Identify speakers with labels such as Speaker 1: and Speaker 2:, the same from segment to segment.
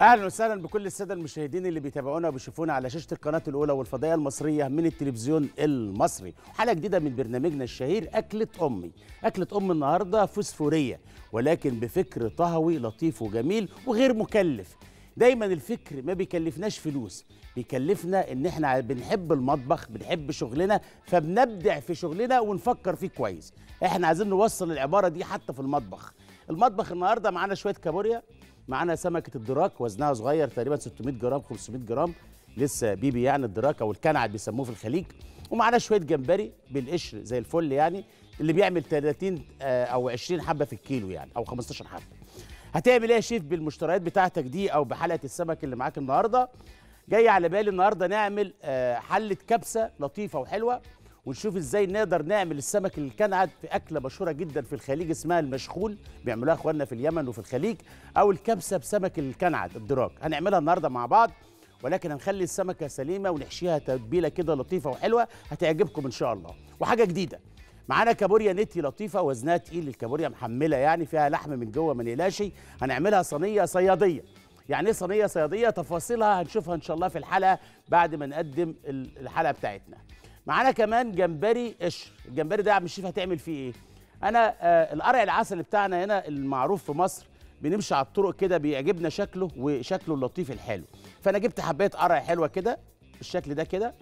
Speaker 1: اهلا وسهلا بكل الساده المشاهدين اللي بيتابعونا وبيشوفونا على شاشه القناه الاولى والفضائيه المصريه من التلفزيون المصري حلقه جديده من برنامجنا الشهير اكله امي اكله ام النهارده فوسفوريه ولكن بفكر طهوي لطيف وجميل وغير مكلف دايما الفكر ما بيكلفناش فلوس بيكلفنا ان احنا بنحب المطبخ بنحب شغلنا فبنبدع في شغلنا ونفكر فيه كويس احنا عايزين نوصل العباره دي حتى في المطبخ المطبخ النهارده معانا شويه كابوريا معانا سمكه الدراك وزنها صغير تقريبا 600 جرام 500 جرام لسه بيبي يعني الدراك او الكنعد بيسموه في الخليج ومعانا شويه جمبري بالقشر زي الفل يعني اللي بيعمل 30 آه، او 20 حبه في الكيلو يعني او 15 حبه هتعمل ايه يا شيف بالمشتريات بتاعتك دي او بحلقه السمك اللي معاك النهارده جاي على بالي النهارده نعمل آه، حله كبسه لطيفه وحلوه ونشوف ازاي نقدر نعمل السمك الكنعد في اكله مشهوره جدا في الخليج اسمها المشخول بيعملوها اخواننا في اليمن وفي الخليج او الكبسه بسمك الكنعد الدراك هنعملها النهارده مع بعض ولكن هنخلي السمكه سليمه ونحشيها تتبيله كده لطيفه وحلوه هتعجبكم ان شاء الله وحاجه جديده معانا كابوريا نتي لطيفه وزنها تقيل الكابوريا محمله يعني فيها لحم من جوه ما نقلقش هنعملها صينيه صياديه يعني ايه صينيه صياديه تفاصيلها هنشوفها ان شاء الله في الحلقه بعد ما نقدم ال- الحلقه بتاعتنا معانا كمان جمبري قشر الجمبري ده يا عم الشيف هتعمل فيه ايه انا آه القرع العسل بتاعنا هنا المعروف في مصر بنمشي على الطرق كده بيعجبنا شكله وشكله اللطيف الحلو فانا جبت حبايه قرع حلوه كده بالشكل ده كده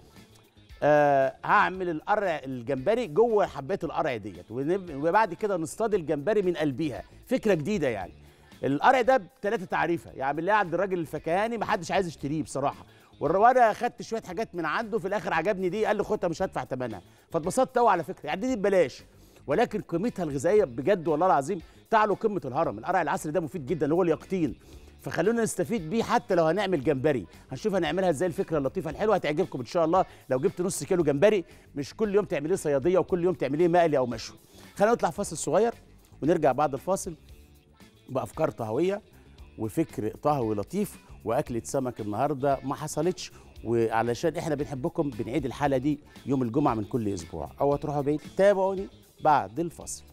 Speaker 1: آه هعمل القرع الجمبري جوه حبات القرع ديت ونب- وبعد كده نصطاد الجمبري من قلبيها فكره جديده يعني القرع ده بثلاثه تعريفه يعني بالله عند الراجل الفكهاني ما حدش عايز يشتريه بصراحه والر- وانا خدت شويه حاجات من عنده في الاخر عجبني دي قال لي خدها مش هدفع ثمنها فاتبسطت قوي على فكره يعني دي ببلاش ولكن قيمتها الغذائيه بجد والله العظيم تعلو قمه الهرم القرع العسل ده مفيد جدا هو اليقطين فخلونا نستفيد بيه حتى لو هنعمل جمبري هنشوف هنعملها ازاي الفكره اللطيفه الحلوه هتعجبكم ان شاء الله لو جبت نص كيلو جمبري مش كل يوم تعمليه صياديه وكل يوم تعمليه مقلي او مشوي خلينا نطلع فاصل صغير ونرجع بعد الفاصل بافكار طهويه وفكر طهوي لطيف واكله سمك النهارده ما حصلتش وعلشان احنا بنحبكم بنعيد الحلقه دي يوم الجمعه من كل اسبوع او تروحوا بعيد تابعوني بعد الفاصل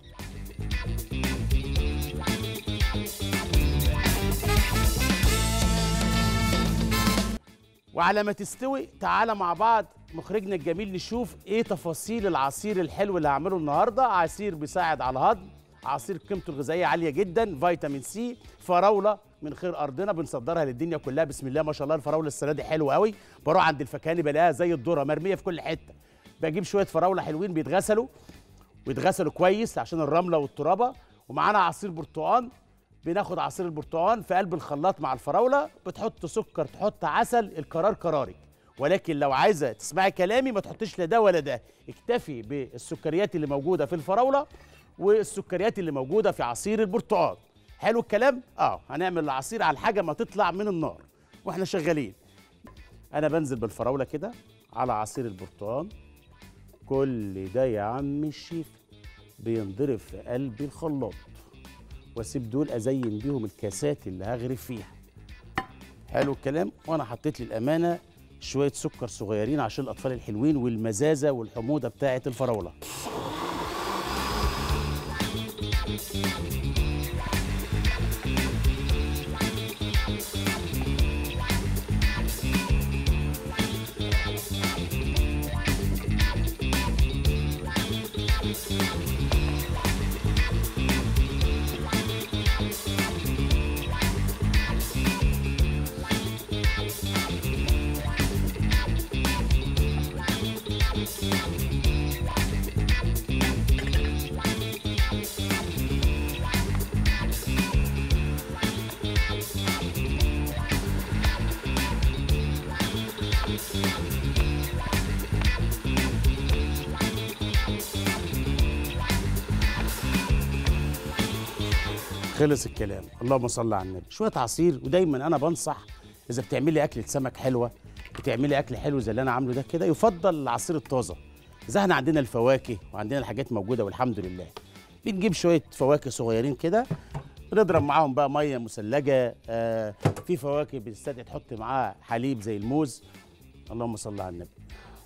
Speaker 1: وعلى ما تستوي تعالى مع بعض مخرجنا الجميل نشوف ايه تفاصيل العصير الحلو اللي هعمله النهارده عصير بيساعد على الهضم عصير قيمته الغذائيه عاليه جدا فيتامين سي فراوله من خير ارضنا بنصدرها للدنيا كلها بسم الله ما شاء الله الفراوله السنه دي حلوه قوي بروح عند الفكهاني بلاقيها زي الذره مرميه في كل حته بجيب شويه فراوله حلوين بيتغسلوا ويتغسلوا كويس عشان الرمله والترابه ومعانا عصير برتقال بناخد عصير البرتقال في قلب الخلاط مع الفراوله بتحط سكر تحط عسل القرار قرارك ولكن لو عايزه تسمعي كلامي ما تحطيش لا ده ولا ده اكتفي بالسكريات اللي موجوده في الفراوله والسكريات اللي موجوده في عصير البرتقال حلو الكلام اه هنعمل العصير على الحاجه ما تطلع من النار واحنا شغالين انا بنزل بالفراوله كده على عصير البرتقال كل ده يا عم الشيف بينضرب في قلب الخلاط واسيب دول ازين بيهم الكاسات اللي هغرف فيها حلو الكلام وانا حطيت للامانه شويه سكر صغيرين عشان الاطفال الحلوين والمزازه والحموضه بتاعه الفراوله خلص الكلام اللهم صل على النبي شويه عصير ودايما انا بنصح اذا بتعملي اكله سمك حلوه بتعملي اكل حلو زي اللي انا عامله ده كده يفضل العصير الطازه اذا احنا عندنا الفواكه وعندنا الحاجات موجوده والحمد لله بنجيب شويه فواكه صغيرين كده بنضرب معاهم بقى ميه مثلجه آه في فواكه بتستدعي تحط معاها حليب زي الموز اللهم صل على النبي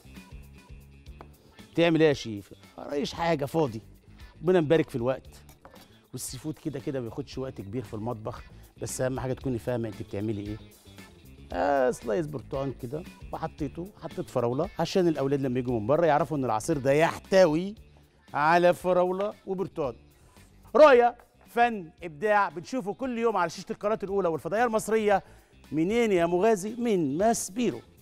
Speaker 1: تعمل ايه يا شيف ريش حاجه فاضي ربنا مبارك في الوقت والسي فود كده كده ما بياخدش وقت كبير في المطبخ بس اهم حاجه تكوني فاهمه انت بتعملي ايه آه سلايس برتقان كده وحطيته حطيت فراوله عشان الاولاد لما يجوا من بره يعرفوا ان العصير ده يحتوي على فراوله وبرتقان رؤيه فن ابداع بتشوفه كل يوم على شاشه القناه الاولى والفضائيه المصريه منين يا مغازي من ماس بيرو